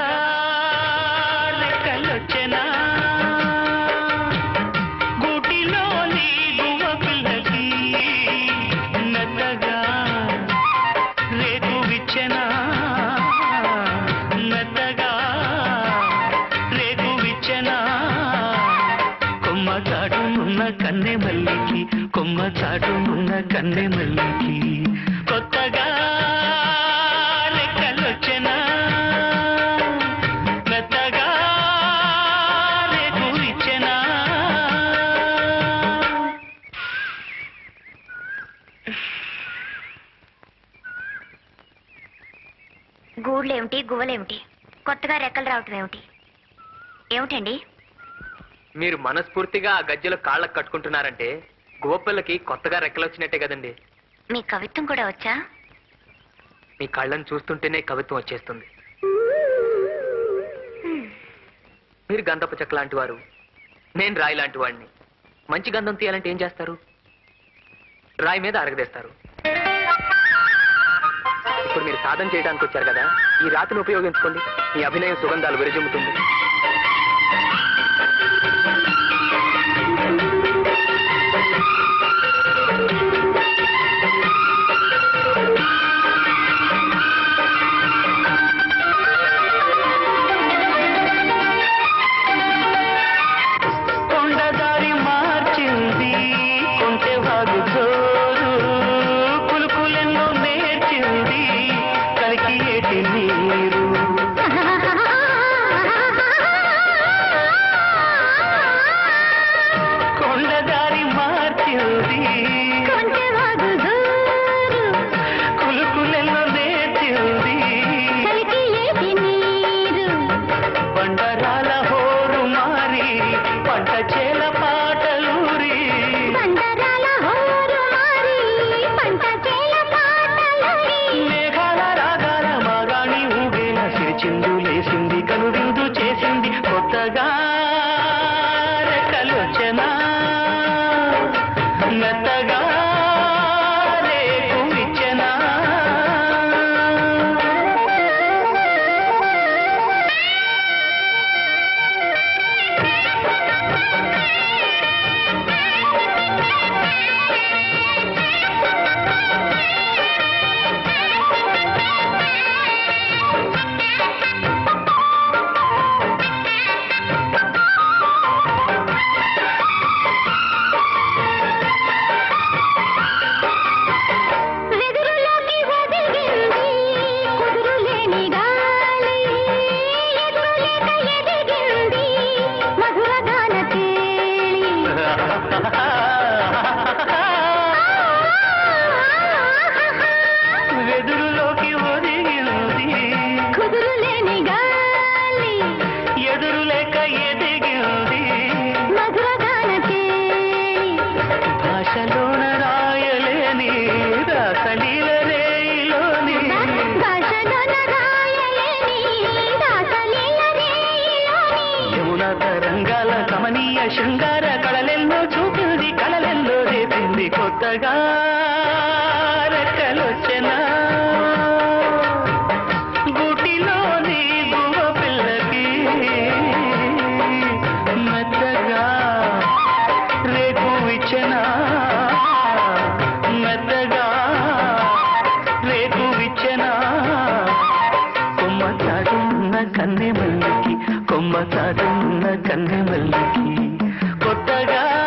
రెక్కలొచ్చెనా గూటిలోని గువ్వ పిల్లకి మెత్తగా రేకు విచ్చెనా మెత్తగా రేకు విచ్చెనా కొమ్మ చాటునున్న కన్నె మల్లికి కొమ్మ చాటునున్న కన్నె మల్లికి కొత్తగా రెక్కలొచ్చెనా మెత్తగా రేకు విచ్చెనా గూళ్ళేమిటి గువ్వలేమిటి కొత్తగా రెక్కలు రావటం ఏమిటి ఏమిటండి మీరు మనస్ఫూర్తిగా ఆ గజ్జెలు కాళ్ళకు కట్టుకుంటున్నారంటే గోపిల్లకి కొత్తగా రెక్కలొచ్చినట్టే కదండి మీ కవిత్వం కూడా వచ్చా మీ కళ్ళని చూస్తుంటేనే కవిత్వం వచ్చేస్తుంది మీరు గంధపు చెక్క లాంటి వారు నేను రాయి లాంటి వాడిని మంచి గంధం తీయాలంటే ఏం చేస్తారు రాయి మీద అరగదేస్తారు ఇప్పుడు మీరు సాధన చేయడానికి వచ్చారు కదా ఈ రాతిని ఉపయోగించుకోండి మీ అభినయం సుగంధాలు విరజిమ్ముతుంది కొండదారి మార్చింది కొంటె వాగు జోరు పులుపులెన్నో నేర్చింది కలికి ఏటి నీరు కొండదారి మార్చింది కులుకులెన్నో నేర్చింది బండరాల హోరు మారి పంట చేల పాటలూరి మేఘాల రాగాల మాగాణి ఊగేల సిరిచిందు లేసింది కనువిందు చేసింది కొత్తగా రెక్కలొచ్చెనా మెత్తగా రేకు ఇచ్చెనా వెదురులోకి ఒదిగింది కుదురులేని గాలి ఎదురులేక ఎదిగింది మధుర గాన కేళి వెదురులోకి ఒదిగింది కుదురులేని గాలి ఎదురు లేక ఎదిగింది మధుర గాన కేళి భాషలోన రాయలేని రాసలీల రేయిలోని భాషలోన రాయలేని దాసలీల రేయిలోని యమున తరంగాల కమనీయ శృంగార కళలెన్నో చూపింది కళలెన్నో రేపింది కొత్తగా రెక్కలొచ్చెనా గుటిలోని గువ పిల్లకి మెత్తగా రేపు ఇచ్చెనా మెత్తగా రేపు ఇచ్చెనా కొమ్మ చాటున్న కన్నె మల్లికి కొమ్మ చాటున్న కన్నె మల్లికి కొత్తగా